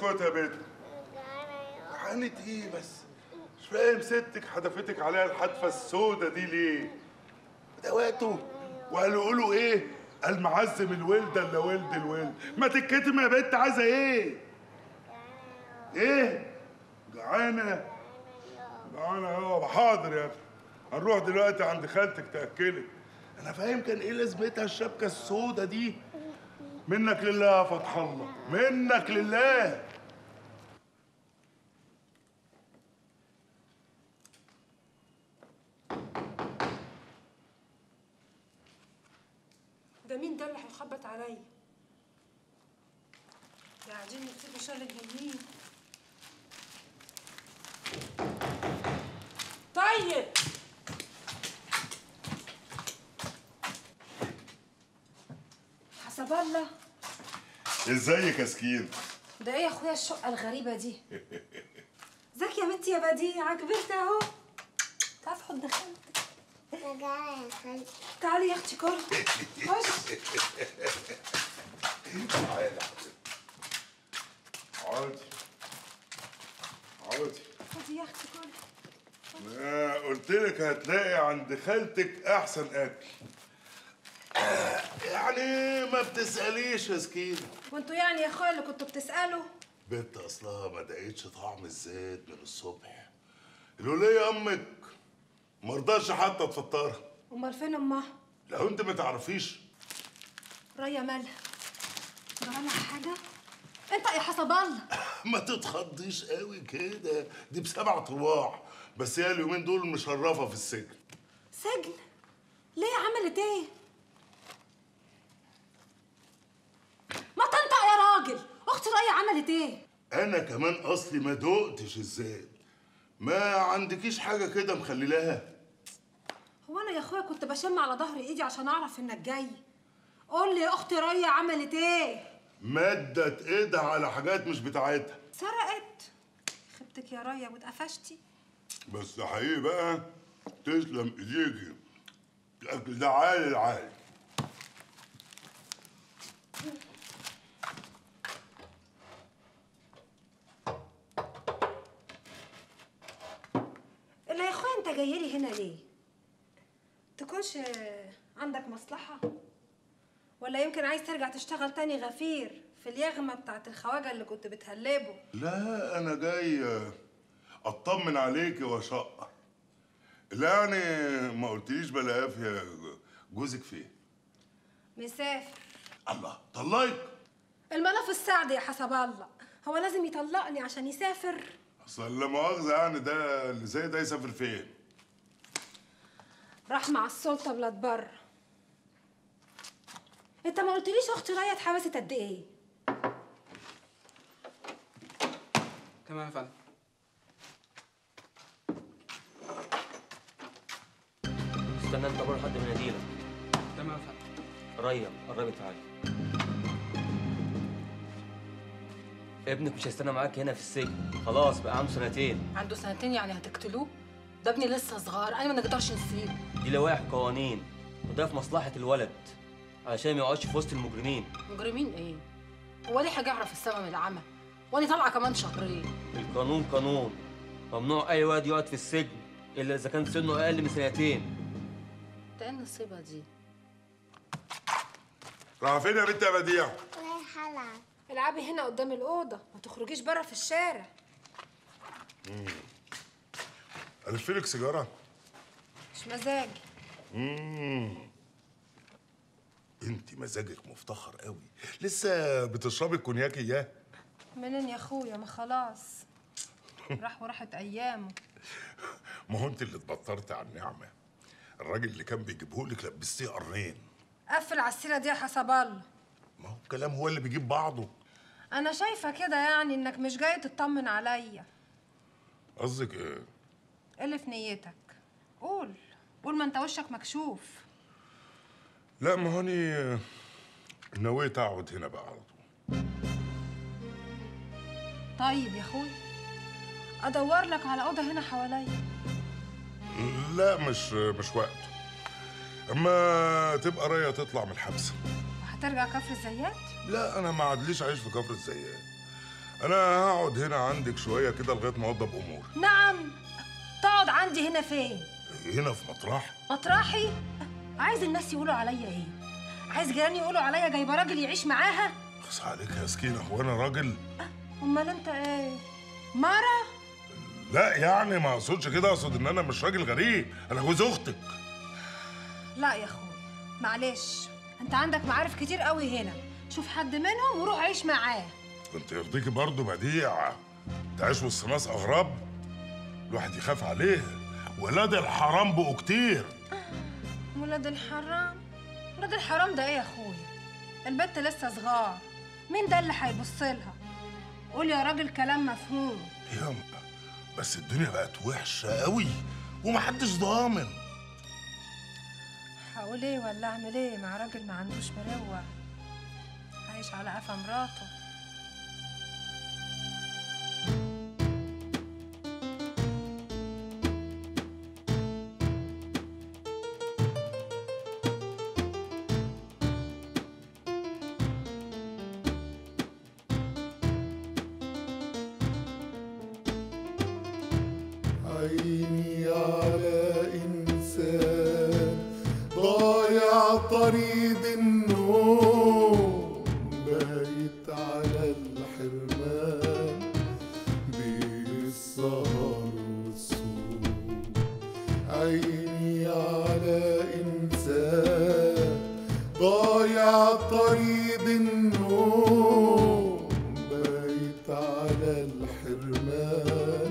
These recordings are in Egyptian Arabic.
اسكت يا بنت حنت ايه بس مش فاهم ستك حدفتك عليها الحدفه السودة دي ليه ده وقته وقالوا يقولوا ايه المعزم الولد الا ولد الولد ما تتكتم يا بنت عايزه ايه ايه جعانه جعانه يابا حاضر يا ابني هنروح دلوقتي عند خالتك تاكلك انا فاهم كان ايه لازمتها الشبكه السودة دي منك لله يا فتح الله منك لله ده مين ده اللي هيخبط عليا ده قاعدين يكتبوا شر الجنين طيب حسب الله ازيك يا سكين ده ايه يا اخويا الشقه الغريبه دي ازيك يا بنتي يا بديعه كبرت اهو تعرف حد خالتك رجعي يا خالتي تعالي يا اختي كل خش تعالى عادي عادي خدي يا اختي كل ما قلت لك هتلاقي عند خالتك احسن اكل آه، يعني ما بتساليش يا سكين وانتوا يعني يا اخويا اللي كنتوا بتسالوا بنت اصلها ما دقتش طعم الزيت من الصبح الولية امك مرضاش حتى تفطرها امال فين امها لو انت ما تعرفيش ريا مالها جرالها حاجه انت يا حسب الله ما تتخضيش قوي كده دي بسبع طواع بس هي اليومين دول مشرفه في السجن سجن ليه عملت ايه ما تنطق يا راجل اختي ريا عملت ايه انا كمان اصلي ما دقتش الزيت ما عندكيش حاجه كده مخللاها هو انا يا اخويا كنت بشم على ظهر ايدي عشان اعرف انك جاي قول لي يا اختي ريا عملت ايه مدت ايدها على حاجات مش بتاعتها سرقت خبتك يا ريا واتقفشتي بس حقيقي بقى تسلم ايديكي الاكل ده عالي العالي الا يا اخويا انت جاي لي هنا ليه تكونش عندك مصلحه ولا يمكن عايز ترجع تشتغل تاني غفير في اليغمه بتاعت الخواجه اللي كنت بتهلبه لا انا جاي اطمن عليكي واشقى لا يعني ما قلتليش بلا قافيه جوزك فين مسافر الله طلقك الملف السعد يا حسب الله هو لازم يطلقني عشان يسافر اصل لا مؤاخذه يعني ده اللي زي ده يسافر فين راح مع السلطه بلاد بره انت ما قلتليش اختي ريا اتحبست قد ايه تمام يا فندم استنى انت بره لحد ما يناديلك تمام يا فندم ريا قربي تعالي ابنك مش هيستنى معاك هنا في السجن خلاص بقى عنده سنتين عنده سنتين يعني هتقتلوه ده ابني لسه صغير انا ما نقدرش نسيبه دي لوائح قوانين وده في مصلحة الولد علشان ما يقعدش في وسط المجرمين مجرمين ايه هو ليه حاجه يعرف السما من العمى وانا طالعه كمان شهرين القانون قانون ممنوع اي ولد يقعد في السجن الا اذا كان سنه اقل من سنتين ده ايه النصيبه دي راح فين يا بنت يا بديع رايحة ألعب العبي هنا قدام الاوضه ما تخرجيش بره في الشارع الفلك سيجاره مش مزاج انت مزاجك مفتخر قوي لسه بتشربي الكونياك اياه منين يا اخويا ما خلاص راح وراحت ايامه ما هو انت اللي اتبطرت على النعمه الراجل اللي كان بيجيبهولك لبستيه قرنين قفل على السيره دي يا حسب الله ما هو الكلام هو اللي بيجيب بعضه انا شايفه كده يعني انك مش جاي تطمن عليا قصدك ايه ايه اللي في نيتك قول قول ما انت وشك مكشوف لا ما هوني نويت اقعد هنا بقى على طول طيب يا اخويا ادور لك على اوضه هنا حواليا لا مش مش وقته اما تبقى رايه تطلع من الحبس وهترجع كفر الزيات لا انا ما عادليش عايش في كفر الزيات انا هقعد هنا عندك شويه كده لغايه ما اوضب اموري نعم تقعد عندي هنا فين هنا في مطرح مطرحي عايز الناس يقولوا عليا ايه عايز جيراني يقولوا عليا جايبه راجل يعيش معاها خص عليك يا سكينه هو انا راجل امال انت ايه مره لا يعني ما اقصدش كده اقصد ان انا مش راجل غريب انا جوز اختك لا يا اخويا معلش انت عندك معارف كتير قوي هنا شوف حد منهم وروح عيش معاه كنت يرضيكي برضه بديع تعيش وسط ناس اغراب الواحد يخاف عليها ولاد الحرام بقوا كتير ولاد الحرام ولاد الحرام ده ايه يا اخويا البت لسه صغار مين ده اللي هيبص لها قول يا راجل كلام مفهوم ياما بس الدنيا بقت وحشه قوي ومحدش ضامن هقول ايه ولا اعمل ايه مع راجل ما عندوش مروه عايش على قفا مراته عيني على إنسان ضايع طريق النوم بايت على الحرمان بين السهر والسوق عيني على إنسان ضايع طريق النوم بايت على الحرمان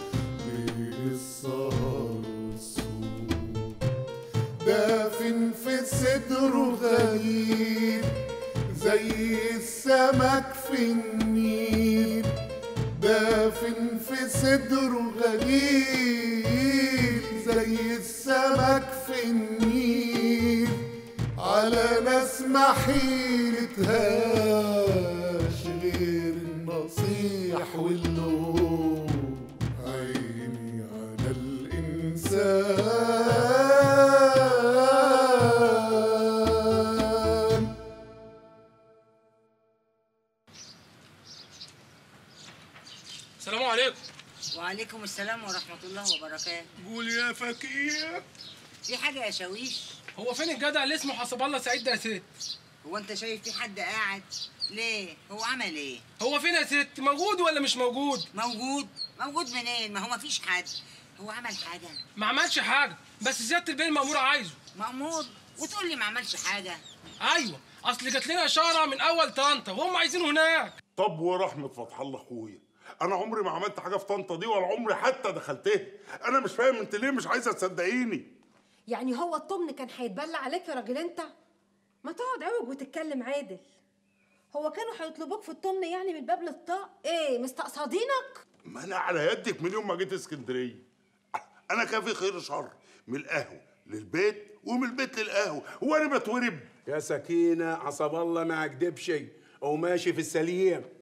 بالسهر والسوق دافن في صدره غريب زي السمك في النيل دافن في صدره غريب زي السمك في النيل على ناس ما حيلتهاش غير النصيح واللوم عيني على الإنسان السلام عليكم وعليكم السلام ورحمة الله وبركاته قول يا فكير في حاجة يا شاويش هو فين الجدع اللي اسمه حسب الله سعيد ده يا ست هو انت شايف في حد قاعد ليه هو عمل ايه هو فين يا ست موجود ولا مش موجود موجود موجود منين ما هو ما فيش حد هو عمل حاجة ما عملش حاجه بس زياده البين المأمور عايزه مأمور وتقول لي ما عملش حاجة ايوه اصل جات لنا اشاره من اول طنطا وهم عايزينه هناك طب ورحمة فتح الله اخويا انا عمري ما عملت حاجه في طنطا دي ولا عمري حتى دخلتها انا مش فاهم انت ليه مش عايزه تصدقيني يعني هو الطمن كان هيتبلى عليك يا راجل انت ما تقعد عوج وتتكلم عادل هو كانوا هيطلبوك في الطمن يعني من باب للطاق ايه مستقصدينك ما انا على يدك من يوم ما جيت اسكندريه انا كافي خير شر من القهوه للبيت ومن البيت للقهوه هو انا بتورب يا سكينة عصب الله ما أكدبش وماشي في السليم